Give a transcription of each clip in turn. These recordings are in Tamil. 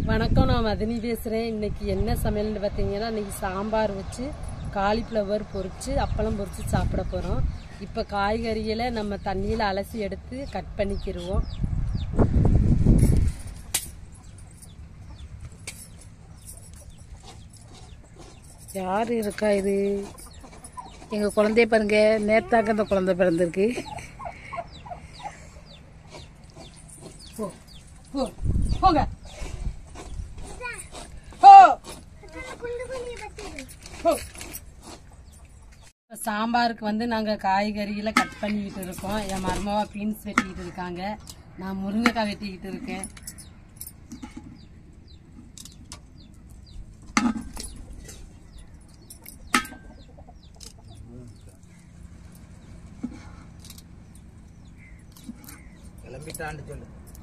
வணக்கம் நான் மதினி பேசுகிறேன் இன்னைக்கு என்ன சமையல்னு பார்த்தீங்கன்னா இன்னைக்கு சாம்பார் வச்சு காலிஃப்ளவர் பொரிச்சு அப்பளம் பொரிச்சு சாப்பிட போகிறோம் இப்போ காய்கறிகளை நம்ம தண்ணியில் அலசி எடுத்து கட் பண்ணிக்கிடுவோம் யார் இருக்கா இது எங்கள் குழந்தைய பாருங்க நேத்தாக்க அந்த குழந்தை பிறந்திருக்கு போ போ போங்க போ போ. இப்ப சாம்பாருக்கு வந்து நாங்கள் காய்கறிகளை கட் பண்ணிக்கிட்டு இருக்கோம் என் மருமாவா பீன்ஸ் வெட்டிக்கிட்டு இருக்காங்க நான் முருங்கைக்காய் வெட்டிக்கிட்டு இருக்கேன் கிளம்பிட்டான்னு சொல்லு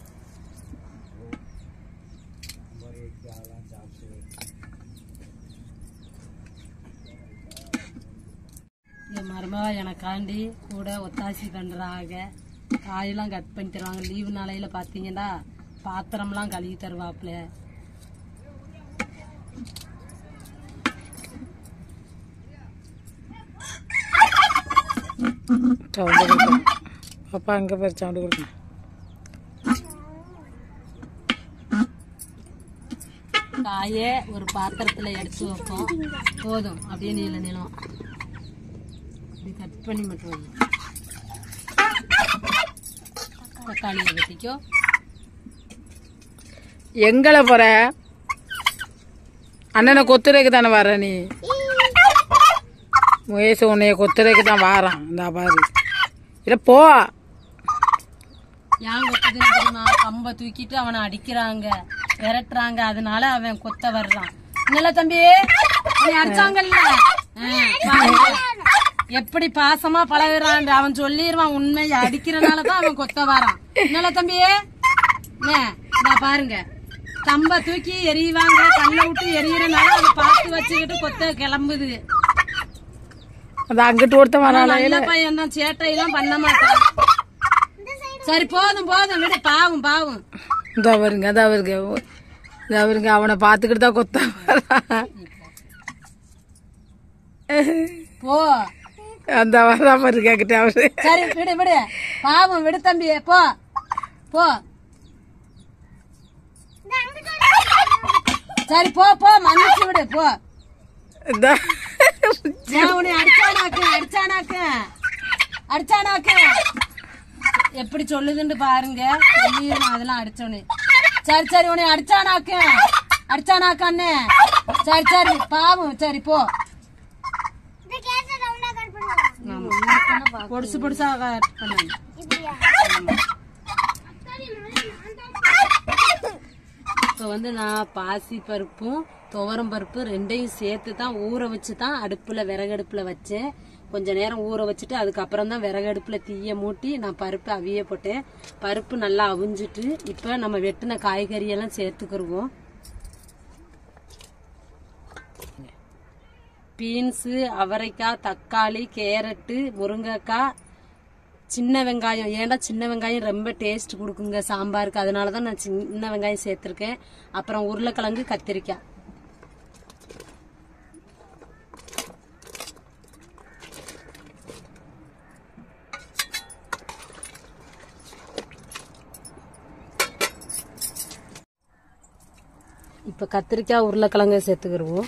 என் மருமவா எனக்காண்டி கூட ஒத்தாசி பண்ணுறாங்க காயெல்லாம் கட் பண்ணி தருவாங்க லீவு நாளையில் பார்த்தீங்கன்னா பாத்திரம்லாம் கழுவி தருவாப்புல சவுண்டு கொடுக்கும் அப்பா அங்கே பேர் சவுண்டு கொடுக்கும் காயை ஒரு பாத்திரத்தில் எடுத்து வைப்போம் போதும் அப்படியே நீள நீளம் இப்படி கட் பண்ணி மட்டும் வை. தக்காளியை வெட்டிக்கோ எங்களை போற அண்ணனை கொத்துரைக்கு தானே வர நீ முயசு உன்னைய கொத்துரைக்கு தான் வாரான் இந்த பாரு இல்லை போ ஏன் கொத்துதுன்னு தெரியுமா கம்பை தூக்கிட்டு அவனை அடிக்கிறாங்க விரட்டுறாங்க அதனால அவன் கொத்த வர்றான் இல்ல தம்பி நீ அடிச்சாங்கல்ல ஆ, பாருங்க. எப்படி பாசமா பழகுறான் அவன் சொல்லிடுவான் உண்மையை அடிக்கிறனாலதான் அவன் கொத்த வரான் இல்ல தம்பி என்ன, நான் பாருங்க கம்ப தூக்கி எறிவாங்க கல்ல விட்டு எரியறனால அதை பார்த்து வச்சுக்கிட்டு கொத்த கிளம்புது அது அங்கிட்டு ஒருத்தன் வரான் நல்ல பையன் தான் சேட்டையெல்லாம் பண்ண மாட்டான் சரி போதும் போதும் விடு பாவம் பாவம் இந்த அவருங்க அது அவருங்க இது அவருங்க அவனை பார்த்துக்கிட்டு தான் கொத்த வரான் போ அந்த வரா பாரு கேக்கிட்ட அவரு சரி விடு விடு பாவம் விடு தம்பி போ போ சரி போ போ மன்னிச்சு விடு போ இந்த நான் உன்னை அடிச்சானாக்கு அடிச்சானாக்கு அடிச்சானாக்கு எப்படி சொல்லுதுன்னு பாருங்க சொல்லிடுறேன் அதெல்லாம் அடிச்சோன்னு சரி சரி உன்னை அடிச்சானாக்கு அடிச்சானாக்கு அண்ணே சரி சரி பாவம் சரி போ ஆமா. பொடுசு பொடுசா கட் பண்ணு இப்போ வந்து நான் பாசி பருப்பும் துவரம் பருப்பு ரெண்டையும் சேர்த்து தான் ஊற வச்சு தான் அடுப்பில் விறகடுப்பில் வச்சேன் கொஞ்ச நேரம் ஊற வச்சுட்டு அதுக்கப்புறம் தான் விறகடுப்பில் தீய மூட்டி நான் பருப்பு அவிய போட்டேன் பருப்பு நல்லா அவிஞ்சிட்டு இப்போ நம்ம வெட்டின காய்கறியெல்லாம் சேர்த்துக்கிருவோம் பீன்ஸு அவரைக்காய் தக்காளி கேரட்டு முருங்கைக்காய் சின்ன வெங்காயம் ஏன்டா சின்ன வெங்காயம் ரொம்ப டேஸ்ட் கொடுக்குங்க சாம்பாருக்கு அதனால தான் நான் சின்ன வெங்காயம் சேர்த்துருக்கேன் அப்புறம் உருளைக்கிழங்கு கத்திரிக்காய் இப்போ கத்திரிக்காய் உருளைக்கிழங்கு சேர்த்துக்கிடுவோம்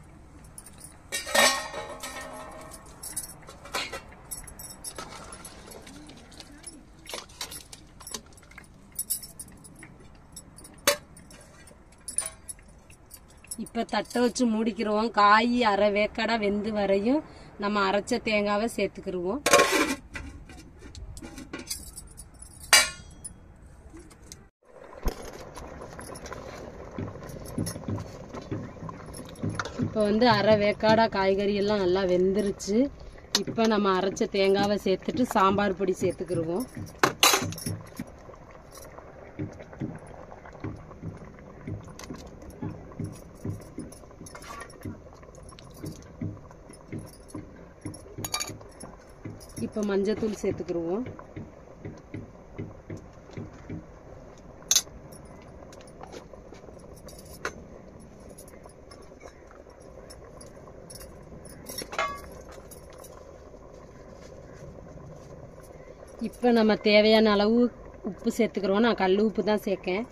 இப்போ தட்டை வச்சு மூடிக்கிறோம் காய் அரை வேக்காடா வெந்து வரையும் நம்ம அரைச்ச தேங்காவை சேர்த்துக்கிருவோம் இப்போ வந்து அரை வேக்காடா காய்கறி எல்லாம் நல்லா வெந்துருச்சு இப்போ நம்ம அரைச்ச தேங்காவை சேர்த்துட்டு சாம்பார் பொடி சேர்த்துக்கிருவோம் இப்போ மஞ்சத்தூள் சேர்த்துக்கிருவோம் இப்போ நம்ம தேவையான அளவு உப்பு சேர்த்துக்கிறோம் நான் கல் உப்பு தான் சேர்க்கேன்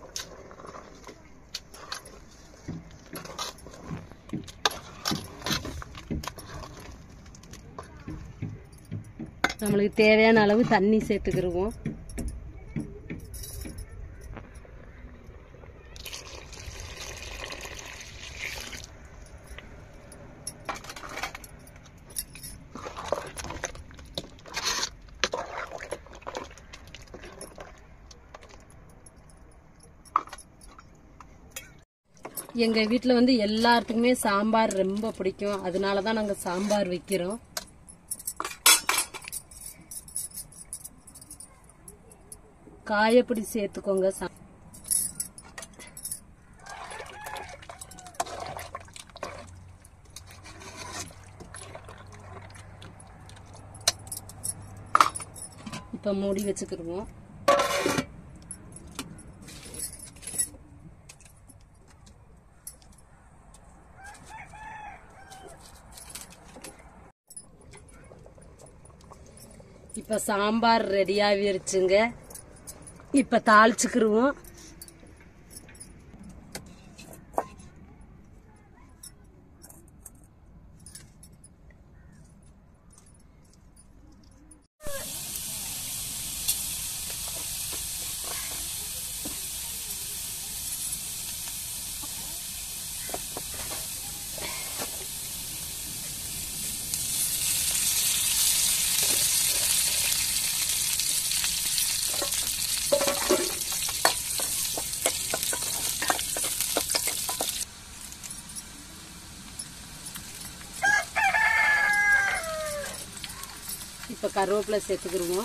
நம்மளுக்கு தேவையான அளவு தண்ணி சேர்த்துக்கிருவோம் எங்க வீட்ல வந்து எல்லாத்துக்குமே சாம்பார் ரொம்ப பிடிக்கும் அதனால தான் நாங்க சாம்பார் வைக்கிறோம் காயப்பொடி சேர்த்துக்கோங்க சா- இப்ப மூடி வச்சுக்கிருவோம் இப்ப சாம்பார் ரெடி ஆகிருச்சுங்க இப்ப தாளிச்சுக்கிருவோம் இப்ப கருவேப்பிலை சேர்த்துக்கிருவோம்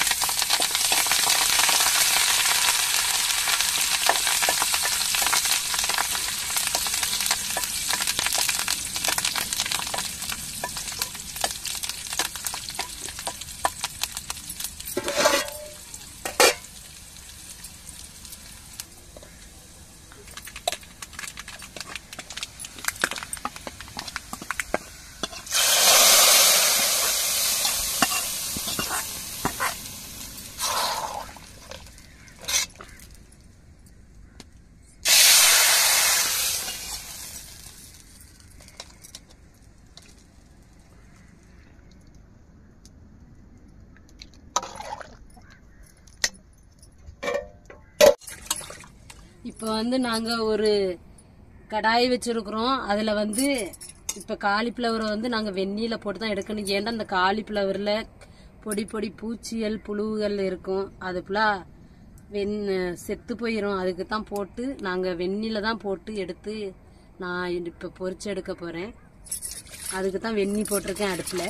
இப்போ வந்து நாங்க ஒரு கடாய் வச்சிருக்கிறோம் அதுல வந்து இப்ப காலிஃப்ளவரை வந்து நாங்க வெந்நீல போட்டு தான் எடுக்கணும் ஏன்னா அந்த காலிஃப்ளவர்ல பொடி பொடி பூச்சிகள் புழுவுகள் இருக்கும் அது ஃபுல்லாக வெண் செத்து போயிடும் அதுக்கு தான் போட்டு நாங்கள் வெந்நில தான் போட்டு எடுத்து நான் இப்போ பொரிச்சு எடுக்க போகிறேன் அதுக்கு தான் வெந்நி போட்டிருக்கேன் அடுப்பில்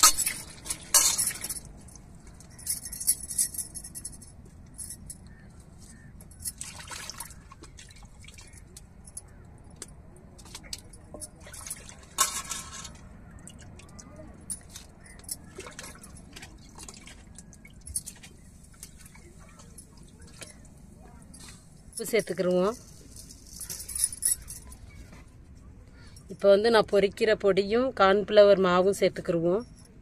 உப்பு சேர்த்துக்கிருவோம் இப்போ வந்து நான் பொரிக்கிற பொடியும் கார்ன்ஃப்ளவர் மாவும் சேர்த்துக்கிருவோம்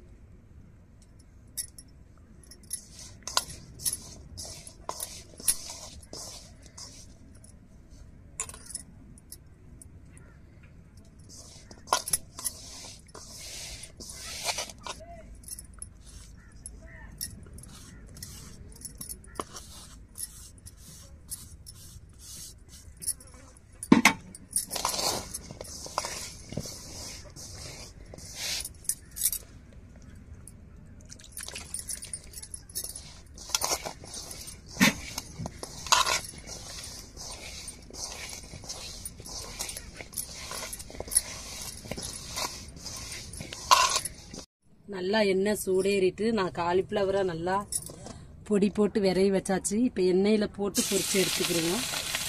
நல்லா எண்ணெய் சூடேறிட்டு நான் காலிஃப்ளவரை நல்லா பொடி போட்டு விரைவி வச்சாச்சு இப்போ எண்ணெயில் போட்டு பொரிச்சு எடுத்துக்கிடுவோம்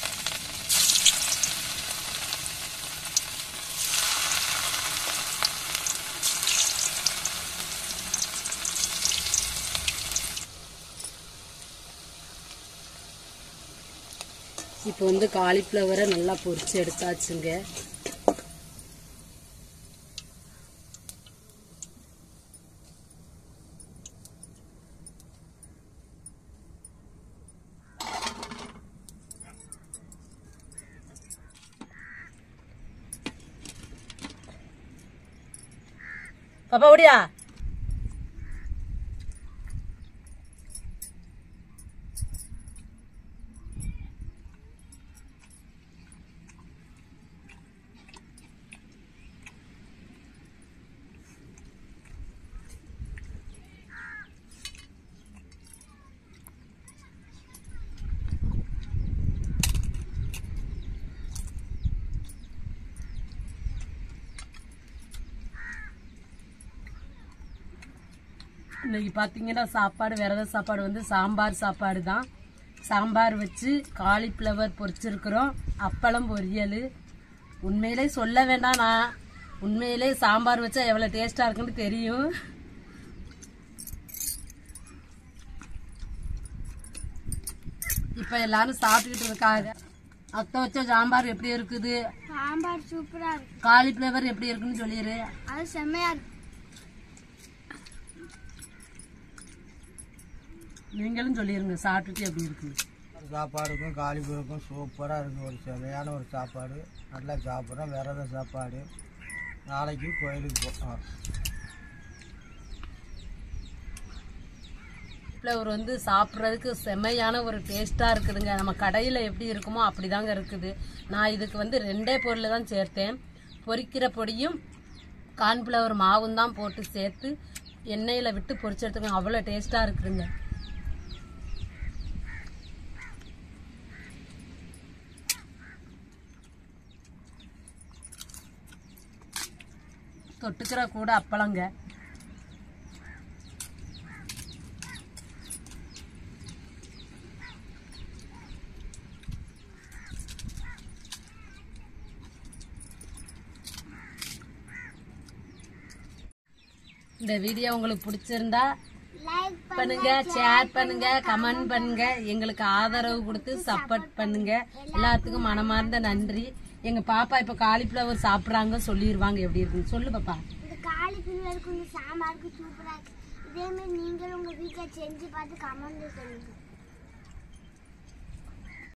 இப்போ வந்து காலிஃப்ளவரை நல்லா பொரிச்சு எடுத்தாச்சுங்க பாப்பா ஓடியா இன்னைக்கு பார்த்தீங்கன்னா சாப்பாடு விரத சாப்பாடு வந்து சாம்பார் சாப்பாடு தான் சாம்பார் வச்சு காலிஃப்ளவர் பொரிச்சிருக்கிறோம் அப்பளம் பொரியல் உண்மையிலே சொல்ல வேண்டாம் நான் உண்மையிலே சாம்பார் வச்சா எவ்வளோ டேஸ்ட்டாக இருக்குன்னு தெரியும் இப்போ எல்லாரும் சாப்பிட்டுக்கிட்டு இருக்காங்க அத்தை வச்ச சாம்பார் எப்படி இருக்குது சாம்பார் சூப்பரா இருக்கு காலிஃப்ளவர் எப்படி இருக்குன்னு சொல்லிடு அது செம்மையா இருக்கு நீங்களும் சொல்லிடுங்க சாப்பிட்டுட்டு எப்படி இருக்குது சாப்பாடுக்கும் காலிபுருக்கும் சூப்பராக இருக்குது ஒரு செமையான ஒரு சாப்பாடு நல்லா சாப்பிட்றோம் விரத சாப்பாடு நாளைக்கு கோயிலுக்கு போகிறோம் ஃப்ளவர் வந்து சாப்பிட்றதுக்கு செம்மையான ஒரு டேஸ்ட்டாக இருக்குதுங்க நம்ம கடையில் எப்படி இருக்குமோ அப்படிதாங்க இருக்குது நான் இதுக்கு வந்து ரெண்டே பொருள் தான் சேர்த்தேன் பொரிக்கிற பொடியும் கார்ன்ஃப்ளவர் மாவும் தான் போட்டு சேர்த்து எண்ணெயில் விட்டு பொரிச்சு எடுத்துக்கோங்க அவ்வளோ டேஸ்ட்டாக இருக்குதுங்க தொட்டுக்கிற கூட அப்பளங்க இந்த வீடியோ உங்களுக்கு பிடிச்சிருந்தா லைக் பண்ணுங்க ஷேர் பண்ணுங்க கமெண்ட் பண்ணுங்க எங்களுக்கு ஆதரவு கொடுத்து சப்போர்ட் பண்ணுங்க எல்லாத்துக்கும் மனமார்ந்த நன்றி எங்க பாப்பா இப்ப காலிஃபிளவர் சாப்பிடுறாங்க சொல்லிடுவாங்க எப்படி இருக்குன்னு சொல்லு பாப்பா இந்த காலிஃபிளவருக்கு இந்த சாம்பாருக்கு சூப்பரா இருக்கு இதே மாதிரி நீங்களும் உங்க வீட்ல செஞ்சு பார்த்து கமெண்ட் சொல்லுங்க